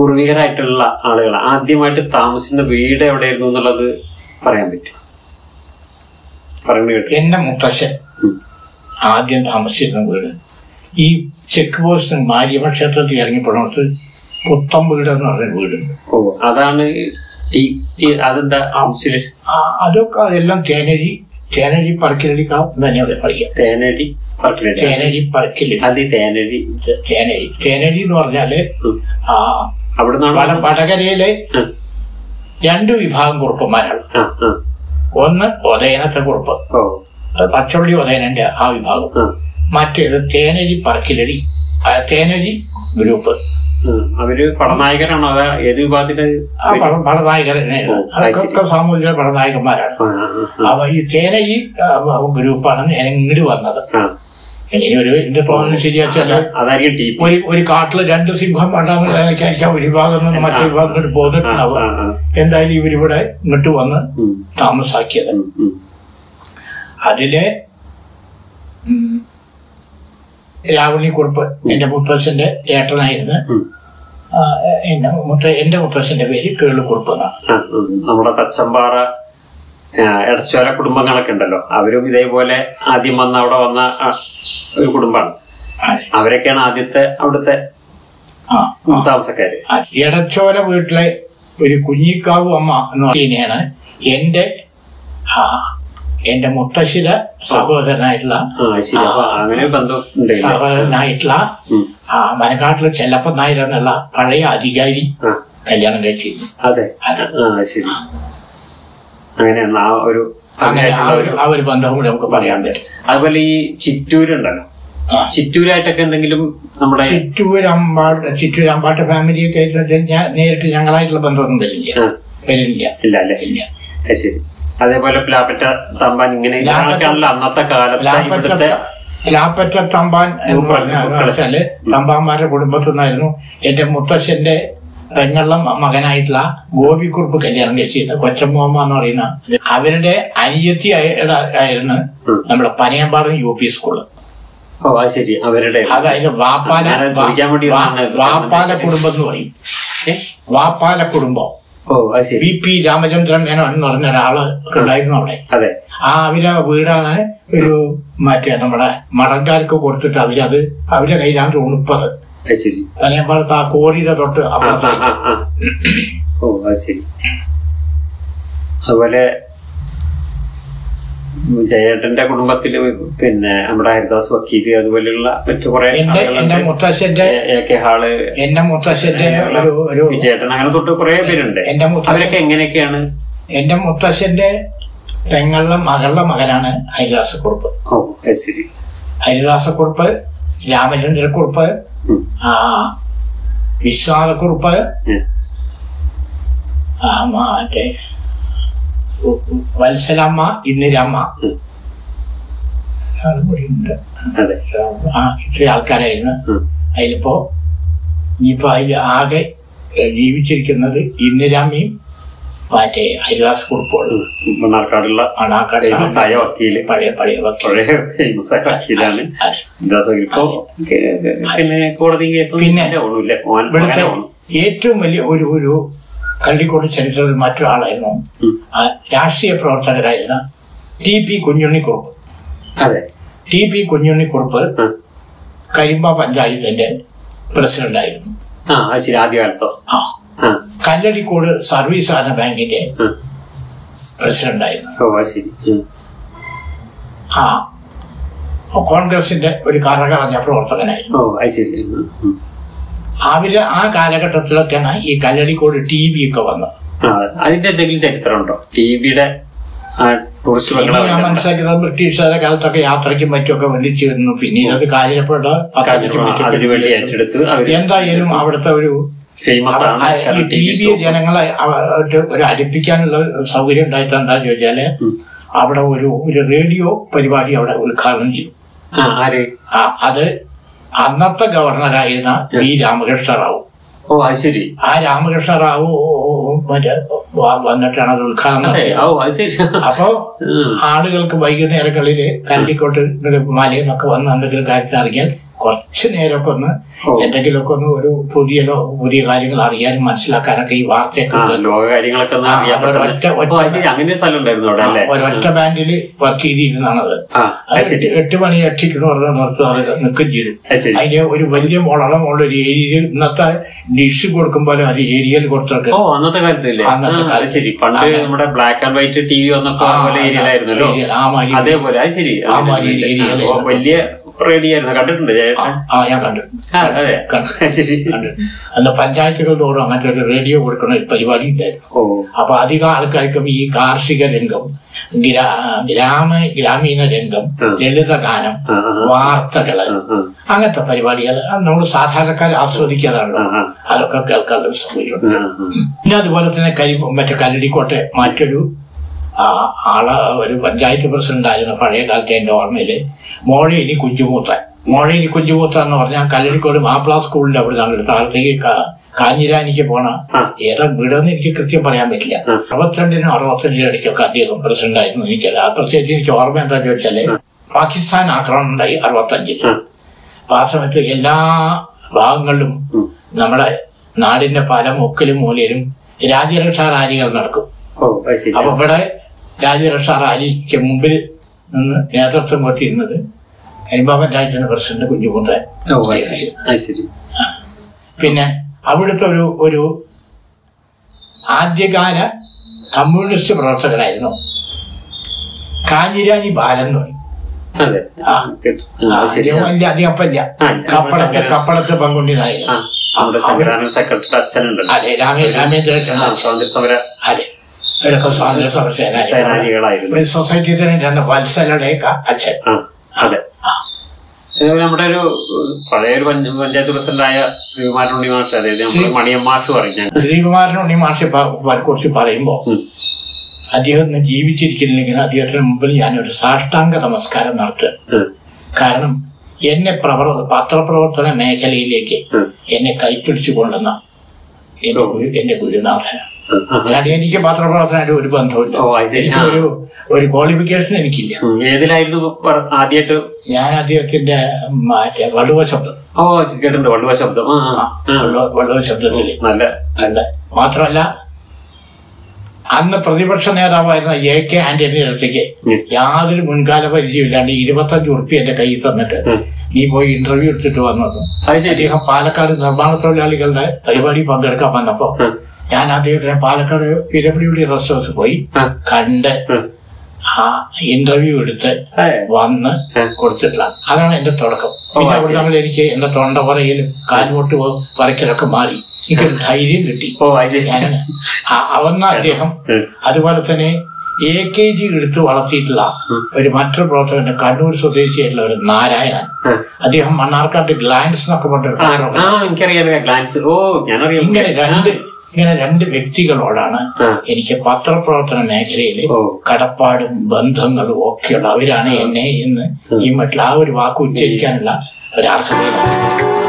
പൂർവികരായിട്ടുള്ള ആളുകൾ ആദ്യമായിട്ട് താമസിക്കുന്ന വീട് എവിടെയായിരുന്നു എന്നുള്ളത് പറയാൻ പറ്റും പറഞ്ഞു കേട്ടു എന്റെ മുത്തശ്ശൻ ഉം. ആദ്യം താമസിച്ചിരുന്ന വീട് ഈ ചെക്ക് പോസ്റ്റ് മാരിയമ്മ ക്ഷേത്രത്തിൽ ഇറങ്ങിപ്പോണത്ത് പുത്തം വീട് എന്ന് പറഞ്ഞ വീടുണ്ട് ഓ അതാണ് ഈ ഈ- അതെന്താ മുസ്ലിം ആ, അതൊക്കെ അതെല്ലാം തേനരി തേനരി പറക്കിലടിക്കാം തന്നെ അവിടെ പറയാം തേനടി പറക്കിലടി തേനരി പറക്കിലടി അത് ഈ തേനടി തേനരി തേനരി എന്ന് പറഞ്ഞാല് ഉം. ആ അവിടെ വട നിന്നാണ് വടകരയിലെ ആ, രണ്ട് വിഭാഗം കുറുപ്പന്മാരാണ് ആ, ആ. ഒന്ന് ഉദയനത്തെ കുറുപ്പ് ഓ അത് പച്ചവള്ളി ഉദയനന്റെ ആ വിഭാഗം ആ, മറ്റേത് തേനരി പറക്കിലടി ആ, തേനരി ഗ്രൂപ്പ് ആ. അവര് പടനായകരാണോ അതാ ഏത് വിഭാഗത്തില് ആ പട പടനായകർ തന്നെയാണ് ഓ, അത് ശരി. അതൊക്കെ സാമൂഹിക പടനായകന്മാരാണ് ആ, ആ, ആ. അവ ഈ തേനരി ആ, ഗ്രൂപ്പാണ് ഞാൻ ഇങ്ങോട്ട് വന്നത് ആ. ഇനി ഒരു എന്റെ തോന്നൽ ശരിയാച്ചാല് അതായിരിക്കും ടീ ഒരു ഒരു കാട്ടില് രണ്ട് സിംഹം വേണ്ടാന്ന് ഒരു വിഭാഗം നിന്ന് മറ്റേ വിഭാഗം ഇങ്ങോട്ട് പോന്നിട്ടുണ്ടാവും ആ, ആ. എന്തായാലും ഇവരിവിടെ ഇങ്ങോട്ട് വന്ന് ഉം, താമസാക്കിയത് ഉം, ഉം. അതിലെ ഉം, രാവണിക്കുറുപ്പ് എന്റെ മുത്തച്ഛന്റെ ഏട്ടനായിരുന്നു ഉം. ആ, എന്നെ മുത്ത എന്റെ മുത്തച്ഛന്റെ പേര് കേളുക്കുറുപ്പ് എന്നാണ് ആ, ഉം. നമ്മുടെ തച്ചമ്പാറ ആ, എടച്ചോല കുടുംബങ്ങളൊക്കെ ഉണ്ടല്ലോ അവരും ഇതേപോലെ ആദ്യം വന്ന അവിടെ വന്ന ആ, ഒരു കുടുംബമാണ് അതെ. അവരൊക്കെയാണ് ആദ്യത്തെ അവിടുത്തെ ആ, ആ. താമസക്കാര് ആ, എടച്ചോല വീട്ടിലെ ഒരു കുഞ്ഞിക്കാവു അമ്മ എന്ന് പറയുന്നതാണ് എന്റെ ആ, എന്റെ മുത്തശ്ശിയുടെ സഹോദരനായിട്ടുള്ള ആ ശരി അപ്പൊ അങ്ങനെ ഒരു ബന്ധം ഉണ്ട് സഹോദരനായിട്ടുള്ള ഉം. ആ മനക്കാട്ടിലെ ചെല്ലപ്പൻ നായർ എന്നുള്ള പഴയ അധികാരി ആ കല്യാണം കഴിച്ചിരുന്നു അതെ ആ ശരി അങ്ങനെയാണ് ആ ഒരു അങ്ങനെ ആ ഒരു ആ ഒരു ബന്ധവും കൂടി നമുക്ക് പറയാൻ പറ്റും അതുപോലെ ഈ ചിറ്റൂരുണ്ടല്ലോ ആ. ചിറ്റൂരായിട്ടൊക്കെ എന്തെങ്കിലും നമ്മുടെ ചിറ്റൂരമ്പാട്ട് ചിറ്റൂരമ്പാട്ട് ഫാമിലിയൊക്കെ ആയിട്ട് ഞാൻ നേരിട്ട് ഞങ്ങളായിട്ടുള്ള ബന്ധമൊന്നും വരില്ല ആ, വരില്ല ഇല്ല അല്ലേ ഇല്ല അത് ശരി അതേപോലെ പ്ലാപ്പറ്റ തമ്പാൻ ഇങ്ങനെ ഇതൊക്കെയാണല്ലോ അന്നത്തെ കാലത്തെ ലാപ്പറ്റ ഇവിടുത്തെ ലാപ്പറ്റ തമ്പാൻ എന്ന് പറഞ്ഞാൽ വെച്ചാല് തമ്പാന്മാരുടെ കുടുംബത്തിൽ നിന്നായിരുന്നു എന്റെ മുത്തശ്ശന്റെ പെങ്ങളുടെ മ- മകനായിട്ടുള്ള ഗോപിക്കുറുപ്പ് കല്യാണം കഴിച്ചിരുന്നത് കൊച്ചമ്മ എന്ന് പറയുന്ന അവരുടെ അനിയത്തി ആയ- ആയിരുന്നു നമ്മുടെ പനയമ്പാടം യു പി സ്കൂള് ഓ അത് ശരി അവരുടെ അതായത് വാപ്പാല ഞാൻ ചോദിക്കാൻ വേണ്ടി വാ- വന്നതാണ്. വാപ്പാല കുടുംബം എന്ന് പറയും ഏ? വാപ്പാല കുടുംബം ഓ അത് ശരി പി പി രാമചന്ദ്രൻ മേനോൻ എന്ന് പറഞ്ഞ ഒരാള് ഉണ്ടായിരുന്നു അവിടെ അതെ ആ അവരെ വീടാണ് ഒരു മറ്റേ നമ്മുടെ മടങ്കാർക്ക് കൊടുത്തിട്ട് അവരത് അവരുടെ കയ്യിലാണ് ഉണുപ്പത് അത് ശരി പനയമ്പാടത്ത് ആ കോറിയുടെ തൊട്ട് ആ, ആ, അപ്പുറത്തായിട്ട് ആ, ആ. ഓ അത് ശരി അതുപോലെ ജയേട്ടന്റെ കുടുംബത്തില് പിന്നെ നമ്മുടെ ഹരിദാസ് വക്കീല് അതുപോലെയുള്ള മറ്റു കുറെ എന്റെ എന്റെ മുത്തശ്ശന്റെ എ കെ ഹാള് എന്റെ മുത്തശ്ശന്റെ ഒരു ഒരു വിജയേട്ടൻ അങ്ങനെ തൊട്ട് കുറെ പേരുണ്ട് എന്റെ മുത്തശ്ശൻ അവരൊക്കെ എങ്ങനെയൊക്കെയാണ് എന്റെ മുത്തശ്ശന്റെ പെങ്ങളുടെ മകളുടെ മകനാണ് ഹരിദാസക്കുറുപ്പ് ഓ അത് ശരി ഹരിദാസക്കുറുപ്പ് രാമചന്ദ്രക്കുറുപ്പ് ഉം. ആ വിശ്വനാഥക്കുറുപ്പ് ഉം. ആ മറ്റേ ഉ- ഉ- വത്സലമ്മ ഇന്ദിരമ്മ ഉം. ആളും കൂടി ഉണ്ട് അതെ ആ ഇത്രയും ആൾക്കാരായിരുന്നു ഉം. അതിലിപ്പോ ഇനിയിപ്പോ അതിൽ ആകെ ഏ, ജീവിച്ചിരിക്കുന്നത് ഇന്ദിരാമ്മയും മറ്റേ ഹരിദാസ് കുറുപ്പുകളും ഉം. മണ്ണാർക്കാടുള്ള ആണ് ആ കട ഫേമസ് ആയ വക്കീല് പഴയ പഴയ വക്കീൽ. പഴയ ഫേമസ് ആയ വക്കീലാണ് അതെ. ഹരിദാസ് ഇപ്പോ പിന്നെ കോടതി കേസും പിന്നെ ഓണില്ല ഓൻ ഇവിടുത്തെ മകനെ ഓണു. ഏറ്റവും വലിയ ഒരു ഒരു കള്ളിക്കോട് ചരിത്രത്തിൽ മറ്റൊരാളായിരുന്നു ഉം. ആ രാഷ്ട്രീയ പ്രവർത്തകരായിരുന്ന ടി പി കുഞ്ഞുണ്ണിക്കുറുപ്പ് അതെ ടി പി കുഞ്ഞുണ്ണിക്കുറുപ്പ് ആ. കരിമ്പ പഞ്ചായത്തിന്റെ പ്രസിഡന്റായിരുന്നു ആ അത് ശരി ആദ്യകാലത്തോ ആ ആ കല്ലടിക്കോട് സർവീസ് സഹകരണ ബാങ്കിന്റെ ആ. പ്രസിഡന്റായിരുന്നു ഓ അത് ശരി ഉം. ആ കോൺഗ്രസിന്റെ ഒരു കറകളഞ്ഞ പ്രവർത്തകനായിരുന്നു ഓ അത് ശരി ഉം. ഉം. അവര് ആ കാലഘട്ടത്തിലൊക്കെയാണ് ഈ കല്ലടിക്കോട് ടി വി ഒക്കെ വന്നത് ആ അതിന്റെ എന്തെങ്കിലും ചരിത്രമുണ്ടോ ടി വിയുടെ ടൂറിസ്റ്റ് ഇനി ഞാൻ മനസ്സിലാക്കിയത് ബ്രിട്ടീഷുകാരുടെ കാലത്തൊക്കെ യാത്രയ്ക്കും മറ്റുമൊക്കെ വേണ്ടിച്ചിരുന്നു പിന്നീട് അത് കാര്യപ്പെട്ട പത്രത്തിനും മറ്റുമൊക്കെ അതിനു വേണ്ടി ഏറ്റെടുത്ത് അവര് എന്തായാലും അവിടുത്തെ ഒരു ഫേമസ് ആണ് ആ, ഈ കാരണം ടി ടി വി വി ജനങ്ങളെ അവ- ഒരു അടുപ്പിക്കാനുള്ള സൗകര്യം ഉണ്ടായിട്ട് എന്താന്ന് ചോദിച്ചാല് ഉം. അവിടെ ഒരു ഒരു റേഡിയോ പരിപാടി അവിടെ ഉദ്ഘാടനം ചെയ്തു ആ ആര് ആ, അത് അന്നത്തെ ഗവർണറായിരുന്ന വി രാമകൃഷ്ണ റാവു ഓ അത് ശരി ആ രാമകൃഷ്ണ റാവു മറ്റേ വ- വന്നിട്ടാണ് അത് ഉദ്ഘാടനം അതെ നടത്തിയത് ഓ അത് ശരി അപ്പോ ഉം. ആളുകൾക്ക് വൈകുന്നേരങ്ങളിൽ കല്ലിക്കോട്ട് ഇങ്ങോട്ട് മലയിൽ നിന്നൊക്കെ വന്ന് എന്തെങ്കിലും കാര്യത്തിൽ അറിയാൻ കുറച്ച് നേരമൊക്കെ ഒന്ന് ഓ. എന്തെങ്കിലുമൊക്കെ ഒന്ന് ഒരു പുതിയലോ പുതിയ കാര്യങ്ങൾ അറിയാനും മനസ്സിലാക്കാനൊക്കെ ഈ വാർത്തയൊക്കെ ആ ലോക കാര്യങ്ങളൊക്കെ ഒന്ന് ആ, അറിയാൻ പറ്റുന്ന- ഒരൊറ്റ- ഒറ്റ- ഓ, അത് ശരി അങ്ങനെ ഒരു സ്ഥലം ഉണ്ടായിരുന്നു അവിടെ അല്ലേ ഒരൊറ്റ ബാൻഡിൽ വർക്ക് ചെയ്തിരുന്നാണത് ആ അത് ശരി എട്ട് എട്ട് മണി എട്ടിക്ക് എന്ന് പറഞ്ഞാൽ നിർത്തും അത് നിൽക്കുകയും ചെയ്തു അത് ശരി അതിന് ഒരു വലിയ മുളറ മുകളിൽ ഒരു ഏരിയയിൽ ഇന്നത്തെ ഡിഷ് കൊടുക്കുമ്പോൾ അത് ഏരിയയിൽ കൊടുത്തിട്ട് ഓ അന്നത്തെ കാലത്തില്ലേ അന്നത്തെ ആ, അത് ശരി പണ്ട് നമ്മുടെ black and white T V വന്നപ്പോ അതുപോലെ ഏരിയയിലായിരുന്നല്ലോ ഏരിയയിൽ ആ മാതിരി അതേപോലെ അത് ശരി ആ മാതിരി ഏരിയയിലായിരുന്നു. ഓ, വലിയ റേഡിയോ ആയിരുന്നു കണ്ടിട്ടുണ്ട് ചേട്ടാ ആ ഞാൻ കണ്ടു ആ, അതെ കണ്ടു അത് ശരി കണ്ടു അന്ന് പഞ്ചായത്തുകൾ തോറും അങ്ങനത്തെ ഒരു റേഡിയോ കൊടുക്കുന്ന ഒരു പരിപാടി ഉണ്ടായിരുന്നു ഓ അപ്പൊ അധികം ആൾക്കാർക്കും ഈ കാർഷിക രംഗം ഗ്രാ ഗ്രാമ ഗ്രാമീണ രംഗം ഉം. ലളിതഗാനം ആ, ആ, വാർത്തകള് ആ, ആ, അങ്ങനത്തെ പരിപാടികൾ നമ്മൾ സാധാരണക്കാർ ആസ്വദിക്കാറുണ്ടോ ആ, ആ. അതൊക്കെ കേൾക്കാനുള്ള ഒരു സൗകര്യമുണ്ട് ആ, ആ. പിന്നെ അതുപോലെ തന്നെ കരി മറ്റേ കല്ലടിക്കോട്ടെ മറ്റൊരു ആ, ആള് ഒരു പഞ്ചായത്ത് പ്രസിഡന്റ് ആയിരുന്ന പഴയ കാലത്തെ എന്റെ ഓർമ്മയില് മോഴേനി കുഞ്ചുമൂത്താൻ മോഴേനി കുഞ്ചുമൂത്താൻ എന്ന് പറഞ്ഞാൽ കല്ലടിക്കോട് മാപ്പിള സ്കൂളിന്റെ അവിടെ നിന്നാണ് താഴത്തേക്ക് കാ- കാഞ്ഞിരാനിക്ക് പോണ ആ. ഏതാ വീടെന്ന് എനിക്ക് കൃത്യം പറയാൻ പറ്റില്ല ആ. അറുപത്തിരണ്ടിനും അറുപത്തഞ്ചിനും ഇടയ്ക്കൊക്കെ അദ്ദേഹം പ്രസിഡന്റ് ആയിരുന്നു എനിക്കല്ല പ്രത്യേകിച്ച് എനിക്ക് ഓർമ്മ എന്താ ചോദിച്ചാല് പാകിസ്ഥാൻ ആക്രമണം ഉണ്ടായി അറുപത്തഞ്ചിൽ ആ. അപ്പൊ ആ സമയത്ത് എല്ലാ ഭാഗങ്ങളിലും ഉം. നമ്മുടെ നാടിന്റെ പല മുക്കിലും മൂലയിലും രാജ്യരക്ഷാ റാലികൾ നടക്കും ഓ അത് ശരി അപ്പൊ ഇവിടെ രാജ്യരക്ഷാ റാലിക്ക് മുമ്പിൽ നിന്ന് നേതൃത്വം കൊണ്ടിരുന്നത് കരിമ്പാപ്പൻ രാജ്യത്തിന്റെ പ്രസിഡന്റ് കുഞ്ഞുമുത്തൻ ഓ അത് ശരി അത് ശരി പിന്നെ അവിടുത്തെ ഒരു ഒരു ആദ്യകാല കമ്മ്യൂണിസ്റ്റ് പ്രവർത്തകനായിരുന്നു കാഞ്ഞിരാനി ബാലൻ എന്ന് പറയും അതെ ആ. കേട്ടു. ആ, അത് ശരി അദ്ദേഹം വലിയ അധികം അപ്പല്ല ആ, കപ്പളത്ത് ശങ്കരൻ. കപ്പളത്ത് പങ്കുണ്ടിയതായിരുന്നു ആ നമ്മുടെ സംഘടന സെക്രട്ടറി അച്ഛനുണ്ടല്ലോ അതെ രാമേ രാമേന്ദ്രൻ ആ, സ്വാതന്ത്ര്യ സമര അതെ അവരൊക്കെ സ്വാതന്ത്ര്യ സമര സേനാനികളാണ്. സേനാനികളായിരുന്നു ഒരു സൊസൈറ്റി തന്നെ രണ്ട് വത്സലയുടെയൊക്കെ അച്ഛൻ ആ അതെ ഇതുപോലെ നമ്മുടെ ഒരു ഒരു പഴയ ഒരു പഞ്ച- പഞ്ചായത്ത് പ്രസിഡന്റായ ശ്രീകുമാരൻ ഉണ്ണി മാഷ് അതായത് നമ്മുടെ മണിയം മാഷ് പറയും ഞാൻ ശ്രീകുമാരൻ ഉണ്ണി മാഷെ കുറിച്ച് പറയുമ്പോൾ ഉം. അദ്ദേഹം ഇന്ന് ജീവിച്ചിരിക്കുന്നില്ലെങ്കിൽ അദ്ദേഹത്തിന് മുമ്പിൽ ഞാനൊരു സാഷ്ടാംഗ നമസ്കാരം നടത്തുക ഉം. കാരണം എന്നെ പ്രവർ പത്രപ്രവർത്തന മേഖലയിലേക്ക് ഉം. എന്നെ കൈപ്പിടിച്ചു കൊള്ളുന്ന എന്റെ ഗുരു- എന്റെ ഗുരുനാഥനാണ് ഉം. ആ, അല്ലാതെ എനിക്ക് പത്രപ്രവർത്തനമായിട്ട് ഒരു ബന്ധമില്ല ഓ, അത് ശരി. എനിക്ക് ഒരു ഒരു ക്വാളിഫിക്കേഷൻ എനിക്കില്ല ഉം. ഏതിലായിരുന്നു പറ- ആദ്യമായിട്ട് ഞാൻ അദ്ദേഹത്തിന്റെ മറ്റേ വടുവ ശബ്ദം ഓ കേട്ടിട്ടുണ്ട് വള്ളുവ ശബ്ദം ആ, ആ, ആ. വടുവ വടുവ ശബ്ദത്തില് നല്ല അല്ല മാത്രമല്ല അന്ന് പ്രതിപക്ഷ നേതാവായിരുന്ന എ കെ ആന്റണിയുടെ അടുത്തേക്ക് ഉം. യാതൊരു മുൻകാല പരിചയമില്ലാണ്ട് ഇരുപത്തഞ്ച് ഉറുപ്പി എന്റെ കയ്യിൽ തന്നിട്ട് ഉം. നീ പോയി ഇന്റർവ്യൂ എടുത്തിട്ട് വന്നത് അത് ശരി അദ്ദേഹം പാലക്കാട് നിർമ്മാണ തൊഴിലാളികളുടെ പരിപാടി പങ്കെടുക്കാൻ വന്നപ്പോ ഉം. ഞാൻ അദ്ദേഹത്തിന് Palakkad P W D rest house പോയി ആ, കണ്ട് ഉം. ആ ഇന്റർവ്യൂ എടുത്ത് ഏ, വന്ന് ഉം. കൊടുത്തിട്ടില്ല അതാണ് എന്റെ തുടക്കം പിന്നെ അവിടെ നമ്മൾ എനിക്ക് എന്റെ തൊണ്ട പറയലും കാൽമുട്ട് പറയ്ക്കലൊക്കെ മാറി എനിക്കൊരു ധൈര്യം കിട്ടി ഓ അത് ശരി ഞാൻ അവന്ന അദ്ദേഹം ഉം. അതുപോലെ തന്നെ എ കെ ജി എടുത്ത് വളർത്തിയിട്ടുള്ള ഒരു മറ്റൊരു പ്രവർത്തകന്റെ കണ്ണൂർ സ്വദേശിയായിട്ടുള്ള ഒരു നാരായണൻ ഉം. അദ്ദേഹം മണ്ണാർക്കാട്ട് ഗ്ലാൻസ് എന്നൊക്കെ പറഞ്ഞൊരു ആ പത്രമൊക്കെ ആ, എനിക്കറിയാം ഗ്ലാൻസ് ഓ ഞാനറിയാം ഇങ്ങനെ രണ്ട് ഇങ്ങനെ രണ്ട് വ്യക്തികളോടാണ് ആ. എനിക്ക് പത്രപ്രവർത്തന മേഖലയിൽ ഓ കടപ്പാടും ബന്ധങ്ങളും ഒക്കെയുള്ള അവരാണ് എന്നെ ഇന്ന് ഈ മറ്റുള്ള ആ ഒരു വാക്ക് ഉച്ചരിക്കാനുള്ള ഒരു അർഹതയിലാണ്